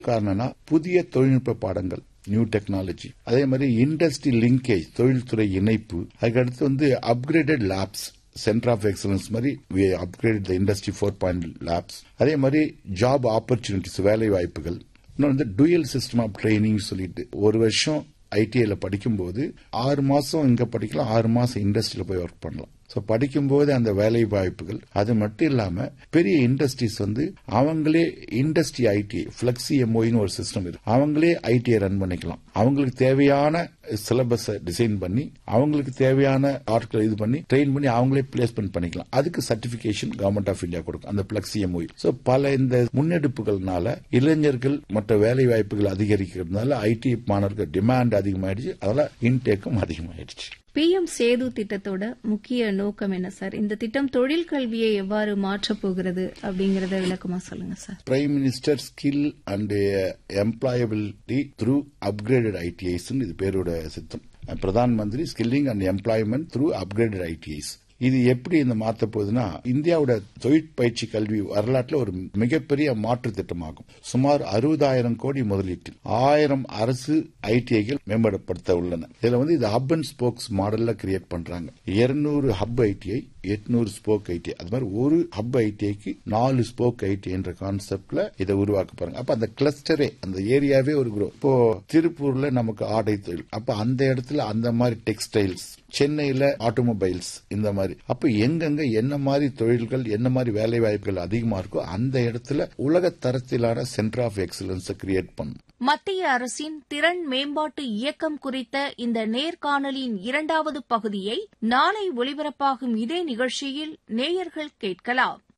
காரணம்னா புதிய தொழில்நுட்ப பாடங்கள் நியூ டெக்னாலஜி அதே மாதிரி இண்டஸ்ட்ரி லிங்கேஜ் தொழில்துறை இணைப்பு அதுக்கடுத்து வந்து upgraded labs centre of excellence மாதிரி upgrade the industry four point labs அதே மாதிரி ஜாப் ஆப்பர்ச்சுனிட்டிஸ் வேலை வாய்ப்புகள் இன்னொன்று வந்து டூயல் சிஸ்டம் ஆஃப் ட்ரைனிங் சொல்லிட்டு ஒரு வருஷம் ஐடிஐல படிக்கும்போது ஆறு மாசம் இங்க படிக்கலாம் ஆறு மாசம் இண்டஸ்ட்ரியில போய் ஒர்க் பண்ணலாம் ஸோ படிக்கும்போது அந்த வேலை வாய்ப்புகள் அது மட்டும் இல்லாம பெரிய இண்டஸ்ட்ரீஸ் வந்து அவங்களே இண்டஸ்ட்ரி ஐடிஐ பிளெக்சி எம்ஓன்னு ஒரு சிஸ்டம் இருக்கு அவங்களே ஐடிஐ ரன் பண்ணிக்கலாம் அவங்களுக்கு தேவையான சிலபஸ் டிசைன் பண்ணி அவங்களுக்கு தேவையான ஆட்களை இது பண்ணி ட்ரெயின் பண்ணி அவங்களே பிளேஸ்மெண்ட் பண்ணிக்கலாம் அதுக்கு சர்டிபிகேஷன் கவர்மெண்ட் ஆஃப் இந்தியா கொடுக்கும் அந்த பிளெக்சி எம்ஓ ஸோ பல இந்த முன்னெடுப்புகள்னால இளைஞர்கள் மற்ற வேலை வாய்ப்புகள் அதிகரிக்கிறதுனால ஐடி மாணவர்கள் டிமாண்ட் அதிகமாயிடுச்சு அதனால இன்டேக்கும் அதிகமாயிடுச்சு பி எம் சேது திட்டத்தோட முக்கிய நோக்கம் என்ன சார் இந்த திட்டம் தொழில் கல்வியை எவ்வாறு மாற்றப் போகிறது அப்படிங்கறத விளக்கமா சொல்லுங்க sir prime minister skill and employability through upgraded ITIs இது பேரோட சித்தம் Pradhan Mantri skilling and employment through upgraded ITIs இது எப்படி இந்த மாத்த போகுதுன்னா இந்தியாவோட தொழிற்பயிற்சி கல்வி வரலாற்றுல ஒரு மிகப்பெரிய மாற்று திட்டமாகும் சுமார் அறுபதாயிரம் கோடி முதலீட்டில் ஆயிரம் அரசு ஐடிஐகள் மேம்படுத்தப்பட உள்ளன இதுல வந்து இது ஹப் அண்ட் ஸ்போக்ஸ் மாடல்ல கிரியேட் பண்றாங்க இருநூறு ஹப் ஐடிஐ எட்நூறு ஸ்போக் ஐடிஐ அது மாதிரி ஒரு ஹப் ஐடிஐக்கு நாலு ஸ்போக் ஐடிஐ என்ற கான்செப்ட்ல இதை உருவாக்க பாருங்க அப்ப அந்த கிளஸ்டரே அந்த ஏரியாவே ஒரு குரோ இப்போ திருப்பூர்ல நமக்கு ஆடை தொழில் அப்ப அந்த இடத்துல அந்த மாதிரி டெக்ஸ்டைல்ஸ் சென்னையில ஆட்டோமொபைல்ஸ் இந்த மாதிரி அப்ப எங்கெங்க என்ன மாதிரி தொழில்கள் என்ன மாதிரி வேலை வாய்ப்புகள் அதிகமா இருக்கோ அந்த இடத்துல உலக தரத்திலான சென்டர் ஆஃப் எக்ஸலன்ஸ் கிரியேட் பண்ணும் மத்திய அரசின் திறன் மேம்பாட்டு இயக்கம் குறித்த இந்த நேர்காணலின் இரண்டாவது பகுதியை நாளை ஒலிபரப்பாகும் இதே நிகழ்ச்சியில் நேயர்கள் கேட்கலாம்